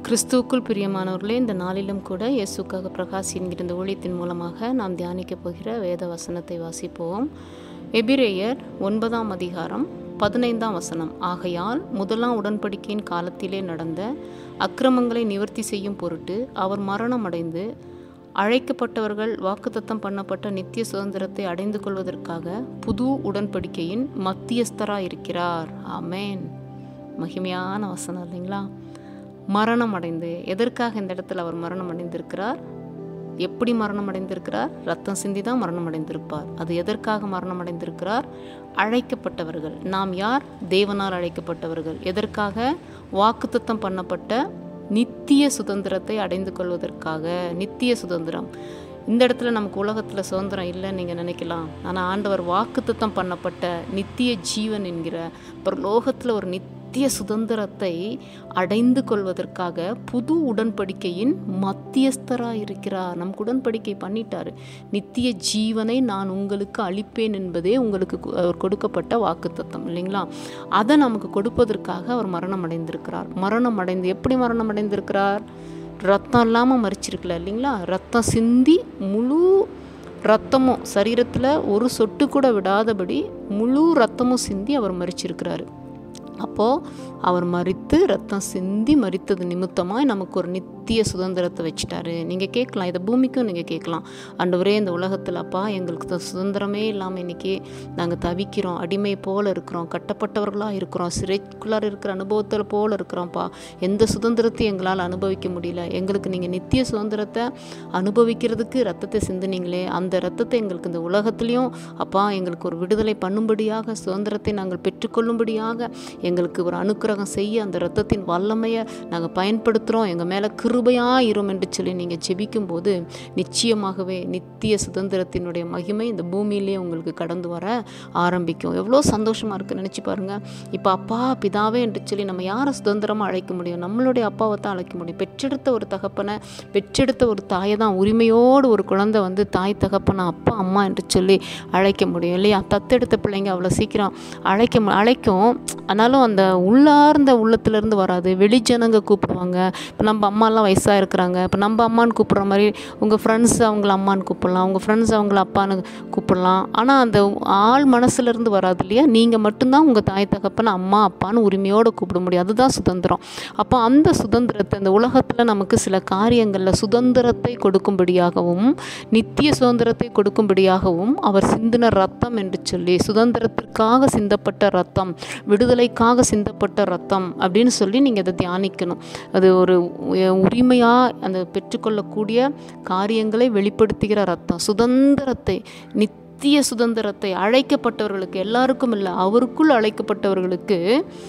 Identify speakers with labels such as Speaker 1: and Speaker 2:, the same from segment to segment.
Speaker 1: கிறிஸ்துவுக்குள் பிரியமானவர்களே இந்த நாளிலும் கூட இயேசுக்காக பிரகாஷ் என்கிற இந்த ஊழியத்தின் மூலமாக நாம் தியானிக்கப் போகிற வேத வசனத்தை வாசிப்போம் எபிரேயர் ஒன்பதாம் அதிகாரம் பதினைந்தாம் வசனம் ஆகையால் முதலாம் உடன்படிக்கையின் காலத்திலே நடந்த அக்கிரமங்களை நிவர்த்தி செய்யும் பொருட்டு அவர் மரணமடைந்து அழைக்கப்பட்டவர்கள் வாக்குத்தத்தம் பண்ணப்பட்ட நித்திய சுதந்திரத்தை அடைந்து கொள்வதற்காக புது உடன்படிக்கையின் மத்தியஸ்தராக இருக்கிறார் ஆமேன் மகிமையான வசனம் இல்லைங்களா மரணம் அடைந்து எதற்காக இந்த இடத்துல அவர் மரணம் அடைந்திருக்கிறார் எப்படி மரணம் அடைந்திருக்கிறார் ரத்தம் சிந்தி தான் மரணம் அடைந்திருப்பார் அது எதற்காக மரணம் அடைந்திருக்கிறார் அழைக்கப்பட்டவர்கள் நாம் யார் தேவனால் அழைக்கப்பட்டவர்கள் எதற்காக வாக்குத்தத்தம் பண்ணப்பட்ட நித்திய சுதந்திரத்தை அடைந்து கொள்வதற்காக நித்திய சுதந்திரம் இந்த இடத்துல நமக்கு உலகத்தில் சுதந்திரம் இல்லைன்னு நீங்கள் நினைக்கலாம் ஆனால் ஆண்டவர் வாக்குத்தத்தம் பண்ணப்பட்ட நித்திய ஜீவன் என்கிற பரலோகத்தில் ஒரு நித்திய சுதந்திரத்தை அடைந்து கொள்வதற்காக புது உடன்படிக்கையின் மத்தியஸ்தராக இருக்கிறார் நமக்கு உடன்படிக்கை பண்ணிட்டாரு நித்திய ஜீவனை நான் உங்களுக்கு அளிப்பேன் என்பதே உங்களுக்கு கு- அவர் கொடுக்கப்பட்ட வாக்குத்தத்தம் இல்லைங்களா அதை நமக்கு கொடுப்பதற்காக அவர் மரணம் அடைந்திருக்கிறார் மரணம் அடைந்து எப்படி மரணம் அடைந்திருக்கிறார் ரத்தம் இல்லாமல் மறிச்சிருக்கல இல்லைங்களா ரத்தம் சிந்தி முழு ரத்தமும் சரீரத்தில் ஒரு சொட்டு கூட விடாதபடி முழு ரத்தமும் சிந்தி அவர் மறிச்சிருக்கிறாரு அப்போது அவர் மறித்து ரத்தம் சிந்தி மறித்தது நிமித்தமாக நமக்கு ஒரு நித்திய சுதந்திரத்தை வச்சுட்டாரு நீங்கள் கேட்கலாம் இதை பூமிக்கும் நீங்கள் கேட்கலாம் ஆண்டவரே இந்த உலகத்தில் அப்பா எங்களுக்கு த- சுதந்திரமே இல்லாமல் இன்றைக்கி நாங்கள் தவிக்கிறோம் அடிமை போல் இருக்கிறோம் கட்டப்பட்டவர்களாக இருக்கிறோம் சிறைக்குள்ளார இருக்கிற அனுபவத்தில் போல் இருக்கிறோம்ப்பா எந்த சுதந்திரத்தையும் எங்களால் அனுபவிக்க முடியல எங்களுக்கு நீங்கள் நித்திய சுதந்திரத்தை அனுபவிக்கிறதுக்கு ரத்தத்தை சிந்துனீங்களே அந்த ரத்தத்தை எங்களுக்கு இந்த உலகத்துலேயும் அப்பா எங்களுக்கு ஒரு விடுதலை பண்ணும்படியாக சுதந்திரத்தை நாங்கள் பெற்றுக்கொள்ளும்படியாக எங்களுக்கு ஒரு அனுக்கிரகம் செய்ய அந்த ரத்தத்தின் வல்லமையை நாங்கள் பயன்படுத்துகிறோம் எங்கள் மேலே கிருபையாக இரும் என்று சொல்லி நீங்கள் ஜெபிக்கும்போது நிச்சயமாகவே நித்திய சுதந்திரத்தினுடைய மகிமை இந்த பூமியிலே உங்களுக்கு கடந்து வர ஆரம்பிக்கும் எவ்வளோ சந்தோஷமாக இருக்குது நினச்சி பாருங்கள் இப்போ அப்பா பிதாவே என்று சொல்லி நம்ம யாரை சுதந்திரமாக அழைக்க முடியும் நம்மளுடைய அப்பாவை தான் அழைக்க முடியும் பெற்றெடுத்த ஒரு தகப்பனை பெற்றெடுத்த ஒரு தாயை தான் உரிமையோடு ஒரு குழந்தை வந்து தாய் தகப்பனை அப்பா அம்மா என்று சொல்லி அழைக்க முடியும் இல்லையா தத்தெடுத்த பிள்ளைங்க அவ்வளோ சீக்கிரம் அழைக்க மு- அழைக்கும் ஆனாலும் அந்த உள்ளார்ந்த உள்ளத்திலேருந்து வராது வெளிஜனங்க கூப்பிடுவாங்க இப்போ நம்ம அம்மாலாம் வயசாக இருக்கிறாங்க இப்போ நம்ம அம்மான்னு கூப்பிட்ற மாதிரி உங்கள் ஃப்ரெண்ட்ஸ் அவங்கள அம்மான்னு கூப்பிடலாம் உங்கள் ஃப்ரெண்ட்ஸ் அவங்கள அப்பான்னு கூப்பிடலாம் ஆனால் அந்த ஆள் மனசுலேருந்து வராது இல்லையா நீங்கள் மட்டும்தான் உங்கள் தாய் தகப்பனை அம்மா அப்பான்னு உரிமையோடு கூப்பிட முடியும் அதுதான் சுதந்திரம் அப்போ அந்த சுதந்திரத்தை இந்த உலகத்தில் நமக்கு சில காரியங்களில் சுதந்திரத்தை கொடுக்கும்படியாகவும் நித்திய சுதந்திரத்தை கொடுக்கும்படியாகவும் அவர் சிந்தின ரத்தம் என்று சொல்லி சுதந்திரத்திற்காக சிந்தப்பட்ட ரத்தம் விடுதலைக்காக சிந்தப்பட்ட ரத்தம் அப்படின்னு சொல்லி நீங்கள் அதை தியானிக்கணும் அது ஒரு உரிமையாக அந்த பெற்றுக்கொள்ளக்கூடிய காரியங்களை வெளிப்படுத்துகிற ரத்தம் சுதந்திரத்தை நித்திய சுதந்திரத்தை அழைக்கப்பட்டவர்களுக்கு எல்லாருக்கும் இல்லை அவருக்குள் அழைக்கப்பட்டவர்களுக்கு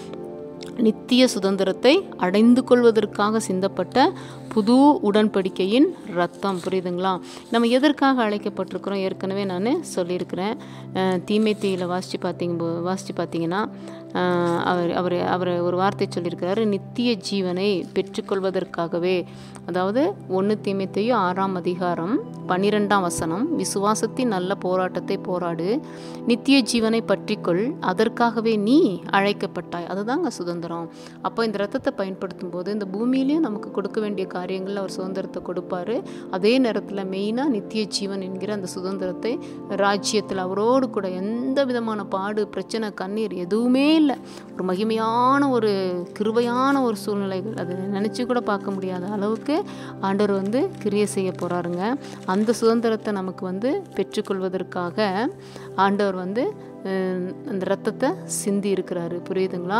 Speaker 1: நித்திய சுதந்திரத்தை அடைந்து கொள்வதற்காக சிந்தப்பட்ட புது உடன்படிக்கையின் ரத்தம் புரியுதுங்களா நம்ம எதற்காக அழைக்கப்பட்டிருக்கிறோம் ஏற்கனவே நான் சொல்லியிருக்கிறேன் அஹ், தீமைத்தீயில் வாசித்து பார்த்தீங்க வாசித்து பார்த்தீங்கன்னா அஹ், அவர் அவர் அவர் ஒரு வார்த்தை சொல்லியிருக்கிறாரு நித்திய ஜீவனை பெற்றுக்கொள்வதற்காகவே அதாவது ஒன்று தீமைத்தையும் ஆறாம் அதிகாரம் பன்னிரெண்டாம் வசனம் விசுவாசத்தின் நல்ல போராட்டத்தை போராடு நித்திய ஜீவனை பற்றிக்கொள் அதற்காகவே நீ அழைக்கப்பட்டாய் அதுதாங்க சுதந்திரம் அப்போ இந்த ரத்தத்தை பயன்படுத்தும் போது இந்த பூமியிலையும் நமக்கு கொடுக்க வேண்டிய காரியங்களில் அவர் சுதந்திரத்தை கொடுப்பாரு அதே நேரத்தில் மெயினாக நித்திய ஜீவன் என்கிற அந்த சுதந்திரத்தை ராஜ்யத்தில் அவரோடு கூட எந்த விதமான பாடு பிரச்சனை கண்ணீர் எதுவுமே இல்லை ஒரு மகிமையான ஒரு கிருபையான ஒரு சூழ்நிலைகள் அது நினச்சி கூட பார்க்க முடியாத அளவுக்கு ஆண்டவர் வந்து கிரியை செய்ய போகிறாருங்க அந்த சுதந்திரத்தை நமக்கு வந்து பெற்றுக்கொள்வதற்காக ஆண்டவர் வந்து அஹ், அந்த ரத்தத்தை சிந்தி இருக்கிறாரு புரியுதுங்களா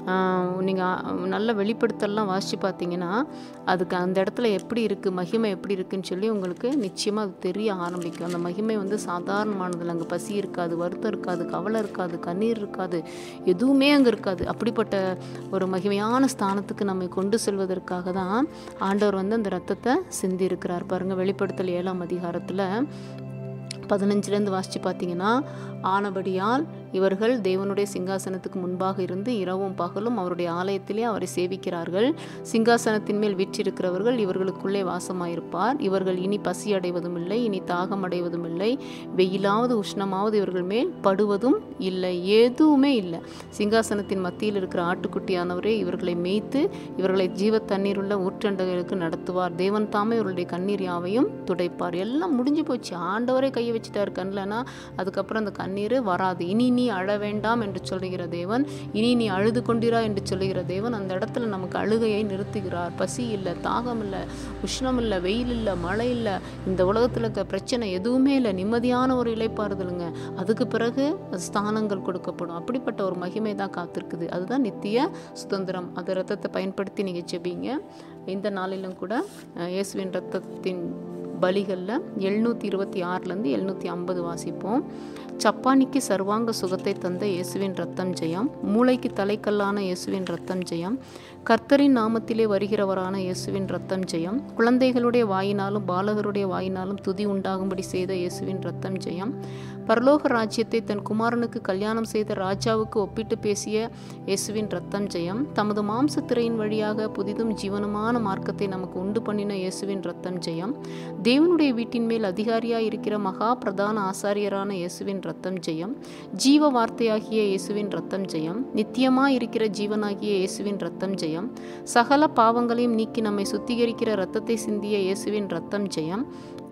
Speaker 1: நீங்கள் நல்ல வெளிப்படுத்தலாம் வாசித்து பார்த்தீங்கன்னா அதுக்கு அந்த இடத்துல எப்படி இருக்குது மகிமை எப்படி இருக்குன்னு சொல்லி உங்களுக்கு நிச்சயமாக அது தெரிய ஆரம்பிக்கும் அந்த மகிமை வந்து சாதாரணமானதில் அங்கே பசி இருக்காது வருத்தம் இருக்காது கவலை இருக்காது கண்ணீர் இருக்காது எதுவுமே அங்கே இருக்காது அப்படிப்பட்ட ஒரு மகிமையான ஸ்தானத்துக்கு நம்மை கொண்டு செல்வதற்காக தான் ஆண்டவர் வந்து அந்த ரத்தத்தை சிந்தி இருக்கிறார் பாருங்கள் வெளிப்படுத்தல் ஏழாம் அதிகாரத்தில் பதினஞ்சுலேருந்து வாசித்து பார்த்தீங்கன்னா ஆனபடியால் இவர்கள் தேவனுடைய சிங்காசனத்துக்கு முன்பாக இருந்து இரவும் பகலும் அவருடைய ஆலயத்திலே அவரை சேவிக்கிறார்கள் சிங்காசனத்தின் மேல் வீற்றிருக்கிறவர்கள் இவர்களுக்குள்ளே வாசமாயிருப்பார் இவர்கள் இனி பசி அடைவதும் இல்லை இனி தாகம் அடைவதும் இல்லை வெயிலாவது உஷ்ணமாவது இவர்கள் மேல் படுவதும் இல்லை எதுவுமே இல்லை சிங்காசனத்தின் மத்தியில் இருக்கிற ஆட்டுக்குட்டியானவரே இவர்களை மேய்த்து இவர்களை ஜீவ தண்ணீர் உள்ள ஊற்றண்டங்களுக்கு நடத்துவார் தேவன் தாமே இவர்களுடைய கண்ணீர் யாவையும் துடைப்பார் எல்லாம் முடிஞ்சு போச்சு ஆண்டவரே கையை வச்சுட்டார் கண்ணில்னா அதுக்கப்புறம் அந்த கண்ணீர் வராது இனி நீ அழ வேண்டாம் என்று சொல்லுகிற தேவன் இனி நீ அழுது கொண்டிரா என்று சொல்லுகிற தேவன் அந்த இடத்துல நமக்கு அழுகையை நிறுத்துகிறார் பசி இல்லை தாகம் இல்லை உஷ்ணம் இல்லை வெயில் இல்லை மழை இல்லை இந்த உலகத்தில் இருக்க பிரச்சனை எதுவுமே இல்லை நிம்மதியான ஒரு இலைப்பாறுதலுங்க அதுக்கு பிறகு ஸ்தானங்கள் கொடுக்கப்படும் அப்படிப்பட்ட ஒரு மகிமை தான் காத்திருக்குது அதுதான் நித்திய சுதந்திரம் அந்த ரத்தத்தை பயன்படுத்தி நீங்கள் ஜெபிங்க இந்த நாளிலும் கூட அஹ், இயேசுவின் ரத்தத்தின் பலிகளில் எழுநூற்றி இருபத்தி ஆறுலேருந்து எழுநூற்றி ஐம்பது வாசிப்போம் சப்பானிக்கு சர்வாங்க சுகத்தை தந்த இயேசுவின் ரத்தம் ஜெயம் மூளைக்கு தலைக்கல்லான இயேசுவின் ரத்தம் ஜெயம் கர்த்தரின் நாமத்திலே வருகிறவரான இயேசுவின் ரத்தம் ஜெயம் குழந்தைகளுடைய வாயினாலும் பாலகருடைய வாயினாலும் துதி உண்டாகும்படி செய்த இயேசுவின் ரத்தம் ஜெயம் பரலோக ராஜ்யத்தை தன் குமாரனுக்கு கல்யாணம் செய்த ராஜாவுக்கு ஒப்பிட்டு பேசிய இயேசுவின் ரத்தம் ஜெயம் தமது மாம்ச திரையின் வழியாக புதிதும் ஜீவனமான மார்க்கத்தை நமக்கு உண்டு பண்ணின இயேசுவின் ரத்தம் ஜெயம் தேவனுடைய வீட்டின் மேல் அதிகாரியாய் இருக்கிற மகா பிரதான ஆசாரியரான இயேசுவின் ரத்தம் ஜெயம் ஜீவ வார்த்தையாகிய இயேசுவின் ரத்தம் ஜெயம் நித்தியமாய் இருக்கிற ஜீவனாகிய இயேசுவின் ரத்தம் ஜெயம் சகல பாவங்களையும் நீக்கி நம்மை சுத்திகரிக்கிற ரத்தத்தை சிந்திய இயேசுவின் ரத்தம் ஜெயம்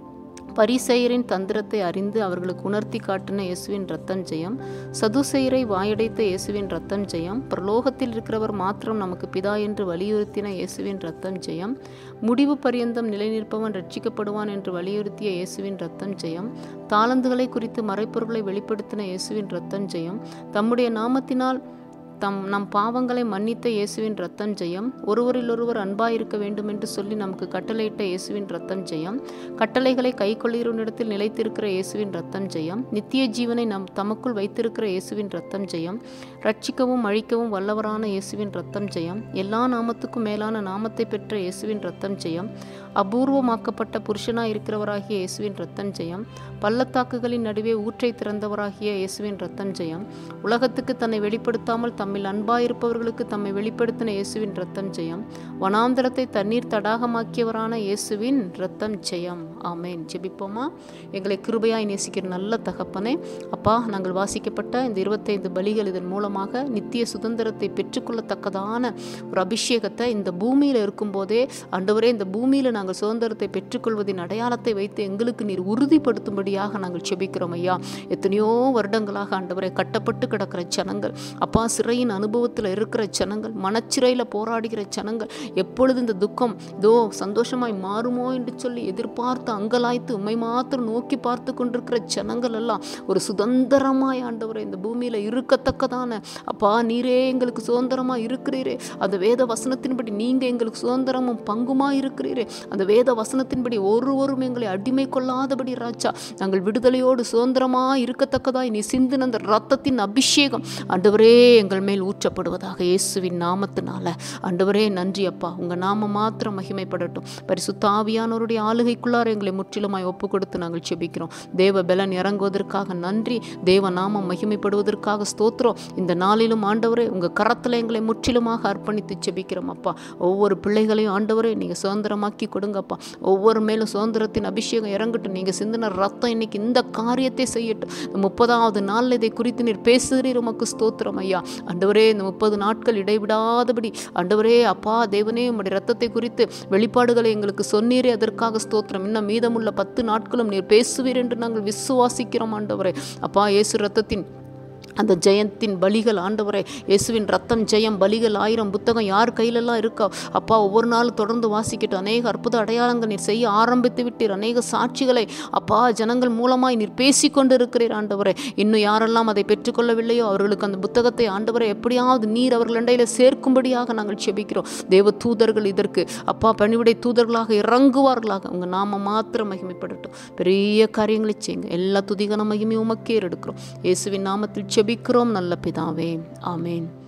Speaker 1: பரிசெயரின் தந்திரத்தை அறிந்து அவர்களுக்கு உணர்த்தி காட்டின இயேசுவின் ரத்தம் ஜெயம் சதுசெயரை வாயடைத்த இயேசுவின் ரத்தம் ஜெயம் பிரலோகத்தில் இருக்கிறவர் மாத்திரம் நமக்கு பிதா என்று வலியுறுத்தின இயேசுவின் ரத்தம் ஜெயம் முடிவு பரியந்தம் நிலைநிற்பவன் ரட்சிக்கப்படுவான் என்று வலியுறுத்திய இயேசுவின் ரத்தம் ஜெயம் தாளந்துகளை குறித்து மறைப்பொருளை வெளிப்படுத்தின இயேசுவின் ரத்தம் ஜெயம் தம்முடைய நாமத்தினால் தம் நம் பாவங்களை மன்னித்த இயேசுவின் ரத்தம் ஜெயம் ஒருவரிலொருவர் அன்பாயிருக்க வேண்டும் என்று சொல்லி நமக்கு கட்டளையிட்ட இயேசுவின் ரத்தம் ஜெயம் கட்டளைகளை கை கொள்ளுகிறவனிடத்தில் நிலைத்திருக்கிற இயேசுவின் ரத்தம் ஜெயம் நித்திய ஜீவனை நம் தமக்குள் வைத்திருக்கிற இயேசுவின் ரத்தம் ஜெயம் ரட்சிக்கவும் அழிக்கவும் வல்லவரான இயேசுவின் ரத்தம் ஜெயம் எல்லா நாமத்துக்கும் மேலான நாமத்தை பெற்ற இயேசுவின் ரத்தம் ஜெயம் அபூர்வமாக்கப்பட்ட புருஷனாய் இருக்கிறவராகிய இயேசுவின் ரத்தம் ஜெயம் பள்ளத்தாக்குகளின் நடுவே ஊற்றை திறந்தவராகிய இயேசுவின் ரத்தம் ஜெயம் உலகத்துக்கு தன்னை வெளிப்படுத்தாமல் தம்மில் அன்பாயிருப்பவர்களுக்கு தம்மை வெளிப்படுத்தின இயேசுவின் ரத்தம் ஜெயம் வனாந்தரத்தை தண்ணீர் தடாகமாக்கியவரான இயேசுவின் ரத்தம் ஜெயம் ஆமேன் ஜெபிப்போமா எங்களை கிருபையாய் நேசிக்கிற நல்ல தகப்பனே அப்பா நாங்கள் வாசிக்கப்பட்ட இந்த இருபத்தைந்து பலிகள் இதன் மூலமாக நித்திய சுதந்திரத்தை பெற்றுக்கொள்ளத்தக்கதான ஒரு அபிஷேகத்தை இந்த பூமியில் இருக்கும்போதே ஆண்டவரே இந்த பூமியில் நாங்கள் சுதந்திரத்தை பெற்றுக்கொள்வதின் அடையாளத்தை வைத்து எங்களுக்கு நீர் உறுதிப்படுத்தும்படியாக நாங்கள் செபிக்கிறோம் ஐயா எத்தனையோ வருடங்களாக ஆண்டவரை கட்டப்பட்டு கிடக்கிற ஜனங்கள் அப்பா சிறையின் அனுபவத்தில் இருக்கிற ஜனங்கள் மனச்சிறையில் போராடுகிற ஜனங்கள் எப்பொழுது இந்த துக்கம் இதோ சந்தோஷமாய் மாறுமோ என்று சொல்லி எதிர்பார்த்து அங்கலாய்த்து உண்மை மாத்திரம் நோக்கி பார்த்து கொண்டிருக்கிற ஜனங்கள் எல்லாம் ஒரு சுதந்திரமாய் ஆண்டவரை இந்த பூமியில் இருக்கத்தக்கதான அப்பா நீரே எங்களுக்கு சுதந்திரமாக இருக்கிறீரே அந்த வேத வசனத்தின்படி நீங்கள் எங்களுக்கு சுதந்திரமும் பங்குமாக இருக்கிறீரே அந்த வேத வசனத்தின்படி ஒருவரும் எங்களை அடிமை கொள்ளாதபடி ராஜா நாங்கள் விடுதலையோடு சுதந்திரமாக இருக்கத்தக்கதாய் நீ சிந்தின அந்த ரத்தத்தின் அபிஷேகம் ஆண்டவரே எங்கள் மேல் ஊற்றப்படுவதாக இயேசுவின் நாமத்தினால ஆண்டவரே நன்றி அப்பா உங்கள் நாம மாத்திரம் மகிமைப்படட்டும் பரிசுத்தாவியானவருடைய ஆளுகைக்குள்ளார எங்களை முற்றிலுமாய் ஒப்பு கொடுத்து நாங்கள் செபிக்கிறோம் தேவ பலன் இறங்குவதற்காக நன்றி தேவ நாமம் மகிமைப்படுவதற்காக ஸ்தோத்திரம் இந்த நாளிலும் ஆண்டவரே உங்கள் கரத்தில் எங்களை முற்றிலுமாக அர்ப்பணித்து செபிக்கிறோம் அப்பா ஒவ்வொரு பிள்ளைகளையும் ஆண்டவரே நீங்கள் சுதந்திரமாக்கி கொடுங்கப்பா ஒவ்வொரு மேலும் சுதந்திரத்தின் அபிஷேகம் இறங்கட்டும் நீங்கள் சிந்தின ரத்தம் இன்னைக்கு இந்த காரியத்தை செய்யட்டும் இந்த முப்பதாவது நாளில் இதை குறித்து நீர் பேசுகிறீர் உமக்கு ஸ்தோத்திரம் ஐயா ஆண்டவரே இந்த முப்பது நாட்கள் இடைவிடாதபடி ஆண்டவரே அப்பா தேவனே உம்முடைய ரத்தத்தை குறித்து வெளிப்பாடுகளை எங்களுக்கு சொன்னீரே அதற்காக ஸ்தோத்திரம் இன்னும் மீதமுள்ள பத்து நாட்களும் நீர் பேசுவீர் என்று நாங்கள் விசுவாசிக்கிறோம் ஆண்டவரே அப்பா இயேசு ரத்தத்தின் அந்த ஜெயத்தின் பலிகள் ஆண்டவரே இயேசுவின் ரத்தம் ஜெயம் பலிகள் ஆயிரம் புத்தகம் யார் கையிலெல்லாம் இருக்கோ அப்பா ஒவ்வொரு நாளும் தொடர்ந்து வாசிக்கட்டும் அநேக அற்புத அடையாளங்கள் நீர் செய்ய ஆரம்பித்து விட்டீர் அநேக சாட்சிகளை அப்பா ஜனங்கள் மூலமாய் நீர் பேசிக்கொண்டு இருக்கிறீர் ஆண்டவரே இன்னும் யாரெல்லாம் அதை பெற்றுக்கொள்ளவில்லையோ அவர்களுக்கு அந்த புத்தகத்தை ஆண்டவரை எப்படியாவது நீர் அவர்களிடையில சேர்க்கும்படியாக நாங்கள் செபிக்கிறோம் தேவ தூதர்கள் இதற்கு அப்பா பணிவிடை தூதர்களாக இறங்குவார்களாக உங்கள் நாம மாத்திரம் மகிமைப்படட்டும் பெரிய காரியங்களை செய்யுங்க எல்லா துதிகன மகிமையும் உமக்கே எடுக்கிறோம் இயேசுவின் நாமத்தில் செபிக்கிறோம் நல்ல பிதாவே ஆமேன்